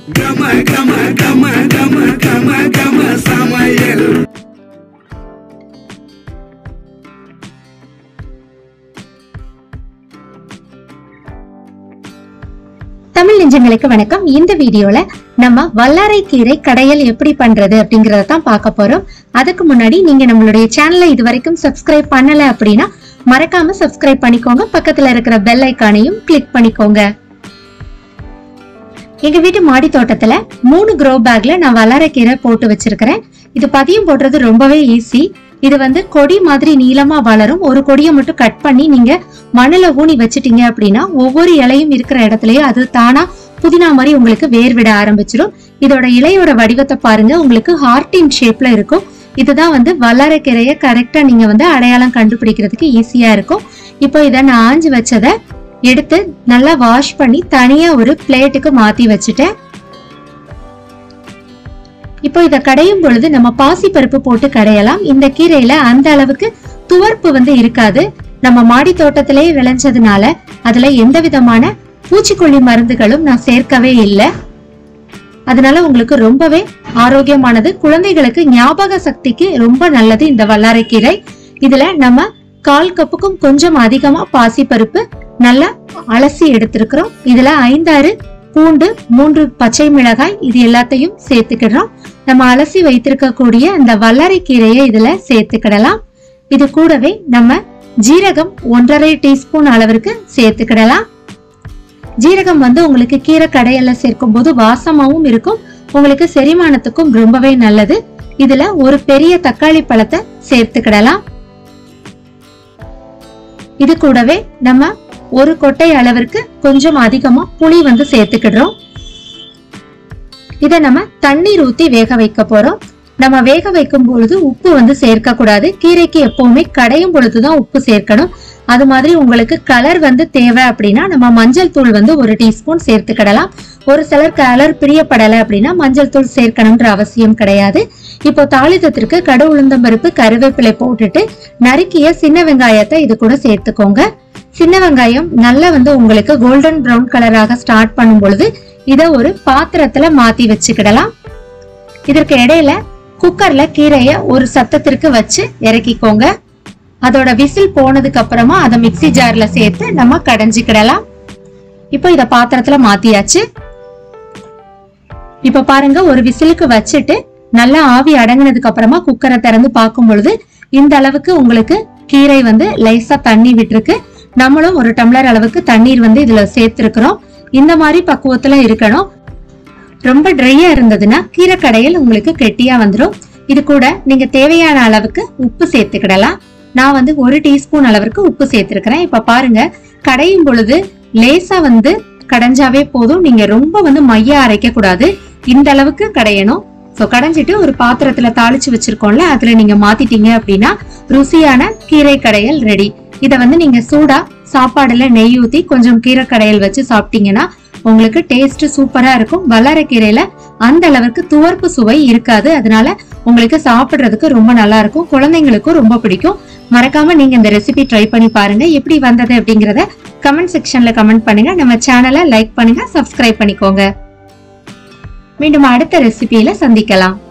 கம கம கம கம கம கம சமையல் தமிழ் நெஞ்சங்களுக்கு வணக்கம் இந்த வீடியோல நம்ம வல்லாரை கீரை கடையல் எப்படி பண்றது அப்படிங்கறத தான் பார்க்க போறோம் அதுக்கு முன்னாடி நீங்க நம்மளுடைய சேனலை இது வரைக்கும் சப்ஸ்கிரைப் பண்ணல அப்படின்னா மறக்காம சப்ஸ்கிரைப் பண்ணிக்கோங்க பக்கத்துல இருக்கிற பெல் ஐக்கானையும் கிளிக் பண்ணிக்கோங்க எங்க வீட்டு மாடி தோட்டத்துல மூணு க்ரோ பேக்ல நான் வல்லாரைக்கீரை போட்டு வச்சிருக்கிறேன் இது பதியம் போடுறது ரொம்பவே ஈஸி இது வந்து கொடி மாதிரி நீளமா வளரும் ஒரு கொடியை மட்டும் கட் பண்ணி நீங்க மண்ணுல ஊனி வச்சிட்டீங்க அப்படின்னா ஒவ்வொரு இலையும் இருக்கிற இடத்துலயும் அது தானா புதினா மாதிரி உங்களுக்கு வேர் விட ஆரம்பிச்சிடும் இதோட இலையோட வடிவத்தை பாருங்க உங்களுக்கு ஹார்டின் ஷேப்ல இருக்கும் இதுதான் வந்து வல்லாரைக்கீரையை கரெக்டா நீங்க வந்து அடையாளம் கண்டுபிடிக்கிறதுக்கு ஈஸியா இருக்கும் இப்போ இதை நான் ஆஞ்சு வச்சதை எடுத்து நல்லா வாஷ் பண்ணி தனியா ஒரு பிளேட்டுக்கு மாத்தி வச்சுட்டேன் இப்போ இத கடையும் பொழுது நம்ம பாசி பருப்பு போட்டு கடையலாம் இந்த கீரையில அந்த அளவுக்கு துவர்ப்பு வந்து இருக்காது நம்ம மாடி தோட்டத்திலேயே விளைஞ்சதுனால அதுல எந்த விதமான பூச்சிக்கொல்லி மருந்துகளும் நான் சேர்க்கவே இல்லை அதனால உங்களுக்கு ரொம்பவே ஆரோக்கியமானது குழந்தைகளுக்கு ஞாபக சக்திக்கு ரொம்ப நல்லது இந்த வல்லாரைக்கீரை இதுல நம்ம கால் கப்புக்கும் கொஞ்சம் அதிகமா பாசி பருப்பு நல்லா அலசி எடுத்திருக்கிறோம் இதுல ஐந்தாறு பூண்டு மூன்று பச்சை மிளகாய் இது எல்லாத்தையும் சேர்த்துக்கிடுறோம் நம்ம அலசி வைத்திருக்கக்கூடிய அந்த வல்லாரை கீரையை இதுல சேர்த்துக்கிடலாம் இது கூடவே நம்ம ஜீரகம் ஒன்றரை டீஸ்பூன் அளவிற்கு சேர்த்துக்கிடலாம் ஜீரகம் வந்து உங்களுக்கு கீரை கடையல்ல சேர்க்கும் போது வாசமாவும் இருக்கும் உங்களுக்கு செரிமானத்துக்கும் ரொம்பவே நல்லது இதுல ஒரு பெரிய தக்காளி பழத்தை சேர்த்துக்கிடலாம் இது கூடவே நம்ம ஒரு கொட்டை அளவிற்கு கொஞ்சம் அதிகமா புளி வந்து சேர்த்துக்கிடுறோம் இத நம்ம தண்ணீர் ஊத்தி வேக வைக்க போறோம் நம்ம வேக வைக்கும் பொழுது உப்பு வந்து சேர்க்க கூடாது கீரைக்கு எப்பவுமே கடையும் பொழுதுதான் உப்பு சேர்க்கணும் அது மாதிரி உங்களுக்கு கலர் வந்து தேவை அப்படின்னா நம்ம மஞ்சள் தூள் வந்து ஒரு டீஸ்பூன் சேர்த்துக்கிடலாம் ஒரு சிலர் கலர் பிரியப்படலை அப்படின்னா மஞ்சள் தூள் சேர்க்கணும்ன்ற அவசியம் கிடையாது இப்போ தாளிதத்திற்கு கடு உளுந்தம் பருப்பு கருவேப்பிலை போட்டுட்டு நறுக்கிய சின்ன வெங்காயத்தை இது கூட சேர்த்துக்கோங்க சின்ன வெங்காயம் நல்லா வந்து உங்களுக்கு கோல்டன் ப்ரௌன் கலராக ஸ்டார்ட் பண்ணும் பொழுது இத ஒரு பாத்திரத்துல மாத்தி வச்சுக்கிடலாம் இதற்கு இடையில குக்கர்ல கீரைய ஒரு சத்தத்திற்கு வச்சு இறக்கிக்கோங்க அதோட விசில் போனதுக்கு அப்புறமா அதை மிக்ஸி ஜார்ல சேர்த்து நம்ம கடைஞ்சிக்கிடலாம் இப்போ இத பாத்திரத்துல மாத்தியாச்சு இப்ப பாருங்க ஒரு விசிலுக்கு வச்சுட்டு நல்லா ஆவி அடங்கினதுக்கு அப்புறமா குக்கரை திறந்து பார்க்கும் பொழுது இந்த அளவுக்கு உங்களுக்கு கீரை வந்து லைஸா தண்ணி விட்டுருக்கு நம்மளும் ஒரு டம்ளர் அளவுக்கு தண்ணீர் வந்து இதுல சேர்த்திருக்கிறோம் இந்த மாதிரி பக்குவத்துல இருக்கணும் ரொம்ப ட்ரையா இருந்ததுன்னா கீரை கடையில் உங்களுக்கு கெட்டியா வந்துடும் இது கூட நீங்க தேவையான அளவுக்கு உப்பு சேர்த்துக்கிடலாம் நான் வந்து ஒரு டீஸ்பூன் அளவிற்கு உப்பு சேர்த்திருக்கிறேன் இப்ப பாருங்க கடையும் பொழுது லேசா வந்து கடைஞ்சாவே போதும் நீங்க ரொம்ப வந்து மைய அரைக்க கூடாது இந்த அளவுக்கு கடையணும் சோ கடைஞ்சிட்டு ஒரு பாத்திரத்துல தாளிச்சு வச்சிருக்கோம்ல அதுல நீங்க மாத்திட்டீங்க அப்படின்னா ருசியான கீரை கடையல் ரெடி இத வந்து நீங்க சூடா சாப்பாடுல நெய் ஊத்தி கொஞ்சம் கீரை கடையல் வச்சு சாப்பிட்டீங்கன்னா உங்களுக்கு டேஸ்ட் சூப்பரா இருக்கும் வல்லாரைக்கீரையில அந்த அளவுக்கு துவர்ப்பு சுவை இருக்காது அதனால உங்களுக்கு சாப்பிடுறதுக்கு ரொம்ப நல்லா இருக்கும் குழந்தைங்களுக்கும் ரொம்ப பிடிக்கும் மறக்காம நீங்க இந்த ரெசிபி ட்ரை பண்ணி பாருங்க எப்படி வந்தது அப்படிங்கறத கமெண்ட் செக்ஷன்ல கமெண்ட் பண்ணுங்க நம்ம சேனலை லைக் பண்ணுங்க சப்ஸ்கிரைப் பண்ணிக்கோங்க மீண்டும் அடுத்த ரெசிபியில சந்திக்கலாம்